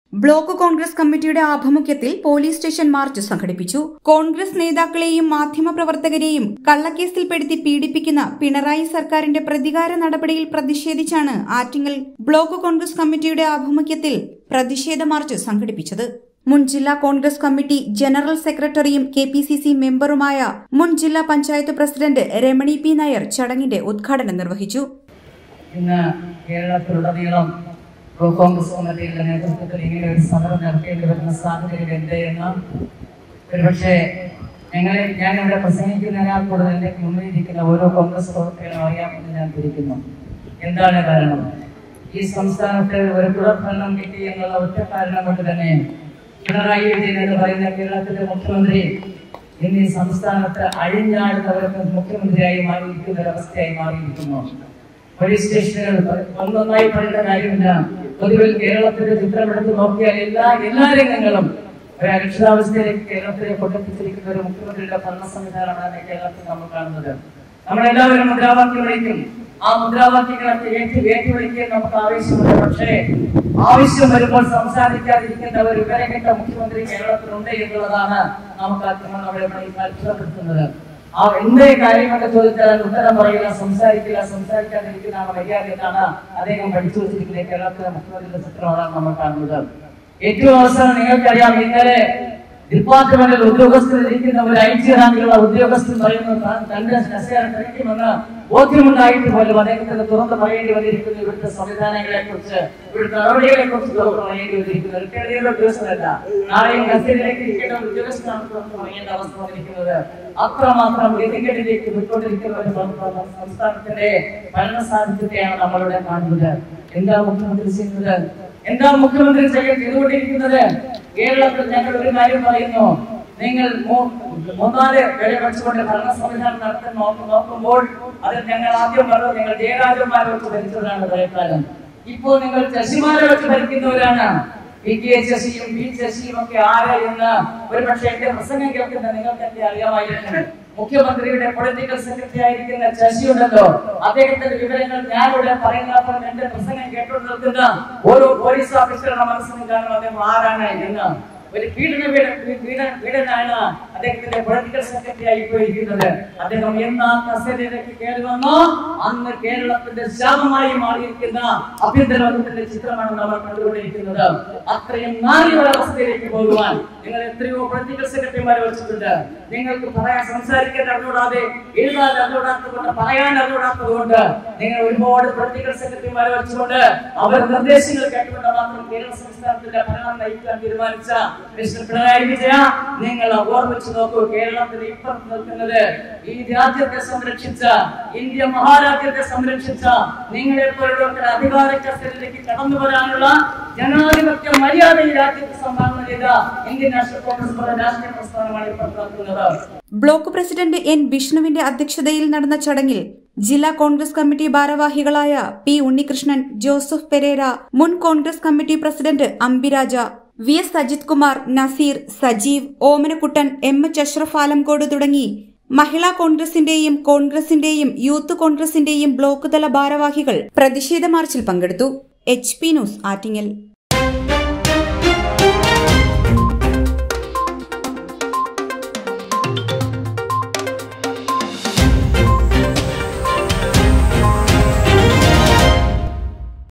block Congress കമ്മിറ്റിയുടെ ആഭിമുഖ്യത്തിൽ police station March സംഘടിപ്പിച്ചു കോൺഗ്രസ് നേതാക്കളെയും മാധ്യമപ്രവർത്തകരെയും കള്ളക്കേസിൽപ്പെടുത്തി പീഡിപ്പിക്കുന്ന പിണറായി സർക്കാരിന്റെ പ്രതികാര നടപടിയിൽ പ്രതിഷേധിച്ചാണ് ആറ്റിങ്ങൽ ബ്ലോക്ക് കോൺഗ്രസ് കമ്മിറ്റിയുടെ ആഭിമുഖ്യത്തിൽ പ്രതിഷേധ മാർച്ച് സംഘടിപ്പിച്ചത് മുൻ ജില്ലാ കോൺഗ്രസ് കമ്മിറ്റി ജനറൽ സെക്രട്ടറിയും കെ പി സി സി മെമ്പറുമായ മുൻ ജില്ലാ പഞ്ചായത്ത് പ്രസിഡന്റ് രമണി പി നായർ ചടങ്ങിന്റെ ഉദ്ഘാടനം നിർവഹിച്ചു ഇന്ന് കേരളത്തിലുടനീളം ബ്ലോക്ക് കോൺഗ്രസ് കമ്മിറ്റിയുടെ നേതൃത്വത്തിൽ ഇങ്ങനെ ഒരു സമരം നടത്തേണ്ടി വരുന്ന സാഹചര്യം എന്ത് എന്ന് ഒരുപക്ഷെ ഞങ്ങളെ ഞാൻ ഇവിടെ പ്രസംഗിക്കുന്നതിനാൽ കൂടുതൽ എൻ്റെ മുന്നിലിരിക്കുന്ന ഓരോ കോൺഗ്രസ് പ്രവർത്തകരും അറിയാമെന്ന് ഞാൻ ധരിക്കുന്നു എന്താണ് കാരണം ഈ സംസ്ഥാനത്ത് ഒരു തുടർഭരണം കിട്ടി എന്നുള്ള ഒറ്റ കാരണം കൊണ്ട് തന്നെ പിണറായി വിജയൻ എന്ന് പറയുന്ന കേരളത്തിലെ മുഖ്യമന്ത്രി ഇന്ന് ഈ സംസ്ഥാനത്ത് അഴിഞ്ഞാടുന്നവർക്ക് മുഖ്യമന്ത്രിയായി മാറിയിരിക്കുന്ന ഒരവസ്ഥയായി മാറിയിരിക്കുന്നു പോലീസ് സ്റ്റേഷനുകൾ ഒന്നൊന്നായി പറയേണ്ട കാര്യമില്ല പൊതുവിൽ കേരളത്തിന്റെ ചിത്രമെടുത്ത് നോക്കിയാൽ എല്ലാ എല്ലാ രംഗങ്ങളും ഒരു അരക്ഷിതാവസ്ഥയിലേക്ക് കേരളത്തിലെ കൊണ്ടെത്തിച്ചിരിക്കുന്ന ഒരു മുഖ്യമന്ത്രിയുടെ ഭരണ സംവിധാനമാണ് കേരളത്തിൽ നമ്മൾ കാണുന്നത് നമ്മളെല്ലാവരും മുദ്രാവാക്യം വിളിക്കും ആ മുദ്രാവാക്യങ്ങളൊക്കെ ഏറ്റി ഏറ്റി വിളിക്കാൻ നമുക്ക് ആവശ്യമുണ്ട് പക്ഷേ ആവശ്യം വരുമ്പോൾ സംസാരിക്കാതിരിക്കുന്ന ഒരു വിവരകെട്ട മുഖ്യമന്ത്രി കേരളത്തിലുണ്ട് എന്നുള്ളതാണ് നമുക്ക് ആദ്യം നമ്മുടെ അത്ഭുതപ്പെടുത്തുന്നത് ആ എന്തേ കാര്യങ്ങളൊക്കെ ചോദിച്ചാൽ ഉത്തരം പറയുക സംസാരിക്കില്ല സംസാരിക്കാതിരിക്കുന്നതാണ് മര്യാദ എന്നാണ് അദ്ദേഹം പഠിച്ചു വെച്ചിരിക്കുന്ന കേരളത്തിലെ മുഖ്യമന്ത്രിയുടെ ചിത്രമാണ് നമ്മൾ കാണുന്നത് ഏറ്റവും അവസാനം നിങ്ങൾക്കറിയാം ഇന്നലെ ഡിപ്പാർട്ട്മെന്റിൽ ഉദ്യോഗസ്ഥരിരിക്കുന്ന ഒരു ഐ ടി റാങ്കിലുള്ള ഉദ്യോഗസ്ഥൻ പറയുന്നത് താൻ തന്റെ കസേര കഴിക്കുമെന്ന് ബോധ്യമുണ്ടായിട്ട് പോലും അദ്ദേഹത്തിന് തുറന്ന് പറയേണ്ടി വന്നിരിക്കുന്ന ഇവിടുത്തെ സംവിധാനങ്ങളെ കുറിച്ച് ഇവിടുത്തെ നടപടികളെ കുറിച്ച് തുറന്ന് പറയേണ്ടി വന്നിരിക്കുന്നു റിട്ടയർഡ് ഉദ്യോഗസ്ഥരല്ല നാളെയും കസേരയിലേക്ക് ഇരിക്കേണ്ട ഒരു ഉദ്യോഗസ്ഥനാണ് തുറന്ന് പറയേണ്ട അവസ്ഥ വന്നിരിക്കുന്നത് അത്രമാത്രം ഗതികേടിലേക്ക് വിട്ടുകൊണ്ടിരിക്കുന്ന ഒരു സം- സംസ്ഥാനത്തിന്റെ ഭരണ സാഹിത്യത്തെയാണ് നമ്മളിവിടെ കാണുന്നത് എന്താ മുഖ്യമന്ത്രി ചെയ്യുന്നത് എന്താ മുഖ്യമന്ത്രി ചെയ്യാൻ ചെയ്തുകൊണ്ടിരിക്കുന്നത് കേരളത്തിൽ ഞങ്ങൾ ഒരു കാര്യം പറയുന്നു നിങ്ങൾ മൂ- മൂന്നാല് പേരെ വെച്ചുകൊണ്ട് ഭരണ സംവിധാനം നടത്താൻ നോക്ക് നോക്കുമ്പോൾ അതിൽ ഞങ്ങൾ ആദ്യം പറഞ്ഞു നിങ്ങൾ ജയരാജന്മാരെ വെച്ച് ഭരിച്ചവരാണ് ഭയക്കാലം ഇപ്പോൾ നിങ്ങൾ ശശിമാരെ വെച്ച് ഭരിക്കുന്നവരാണ് പി കെ ശശിയും പി ശശിയും ഒക്കെ ആര് എന്ന് ഒരു പക്ഷേ എന്റെ പ്രസംഗം കേൾക്കുന്ന നിങ്ങൾക്കൊക്കെ അറിയാമായിരിക്കും മുഖ്യമന്ത്രിയുടെ പൊളിറ്റിക്കൽ സെക്രട്ടറി ആയിരിക്കുന്ന ശശി ഉണ്ടല്ലോ അദ്ദേഹത്തിന്റെ വിവരങ്ങൾ ഞാനിവിടെ പറയുന്നപ്പോൾ എന്റെ പ്രസംഗം കേട്ടുകൊണ്ട് നിൽക്കുന്ന ഓരോ പോലീസ് ഓഫീസറുടെ മനസ്സിനും കാരണം അദ്ദേഹം ആരാണ് എന്ന് ഒരു പീഡന പീഡ- പീഡ പീഡനാണ് അദ്ദേഹത്തിന്റെ പൊളിറ്റിക്കൽ സെക്രട്ടറി ആയി പോയിരിക്കുന്നത് അദ്ദേഹം എന്നാ കസേരയിലേക്ക് കയറി വന്നോ അന്ന് കേരളത്തിന്റെ ശാപമായി മാറിയിരിക്കുന്ന ആഭ്യന്തര വകുപ്പിന്റെ ചിത്രമാണ് നമ്മൾ കണ്ടുകൊണ്ടിരിക്കുന്നത് അത്രയും നാറിയ ഒരവസ്ഥയിലേക്ക് പോകുവാൻ നിങ്ങൾ എത്രയോ പൊളിറ്റിക്കൽ സെക്രട്ടറിമാരെ വെച്ചിട്ടുണ്ട് നിങ്ങൾക്ക് പറയാൻ സംസാരിക്കാൻ അറിഞ്ഞൂടാതെ എഴുതാൻ അറിഞ്ഞൂടാത്തത് കൊണ്ട് പറയാൻ അറിഞ്ഞൂടാത്തത് കൊണ്ട് നിങ്ങൾ ഒരുപാട് പൊളിറ്റിക്കൽ സെക്രട്ടറിമാരെ വെച്ചുകൊണ്ട് അവർ നിർദ്ദേശങ്ങൾ കേട്ടുകൊണ്ട് മാത്രം കേരള സംസ്ഥാനത്തിന്റെ ഭരണം നയിക്കാൻ തീരുമാനിച്ച മിസ്റ്റർ പിണറായി വിജയ നിങ്ങൾ ഓർമ്മിച്ചു നോക്കൂ കേരളത്തിൽ ഇപ്പം നിൽക്കുന്നത് ഈ രാജ്യത്തെ സംരക്ഷിച്ച ഇന്ത്യ മഹാരാജ്യത്തെ സംരക്ഷിച്ച നിങ്ങളെ പോലുള്ളവർക്ക് അധികാര കസ്റ്റഡിയിലേക്ക് കടന്നു വരാനുള്ള ജനാധിപത്യ മര്യാദ ഈ രാജ്യത്ത് സംഭാവന ചെയ്ത ഇന്ത്യൻ നാഷണൽ കോൺഗ്രസ് പോലെ രാഷ്ട്രീയ പ്രസ്ഥാനമാണ് ഇപ്പോൾ നടത്തുന്നത് ബ്ലോക്ക് പ്രസിഡന്റ് എൻ വിഷ്ണുവിന്റെ അധ്യക്ഷതയിൽ നടന്ന ചടങ്ങിൽ ജില്ലാ കോൺഗ്രസ് കമ്മിറ്റി ഭാരവാഹികളായ പി ഉണ്ണികൃഷ്ണൻ ജോസഫ് പെരേര മുൻ Congress committee president Ambiraja V S Sajith Kumar Naseer Sajeev Omanakuttan M H Ashraf Alamcode തുടങ്ങി മഹിളാ കോൺഗ്രസിന്റെയും കോൺഗ്രസിന്റെയും യൂത്ത് കോൺഗ്രസിന്റെയും ബ്ലോക്ക് തല ഭാരവാഹികൾ പ്രതിഷേധ മാർച്ചിൽ പങ്കെടുത്തു എച്ച് പി ന്യൂസ് ആറ്റിങ്ങൽ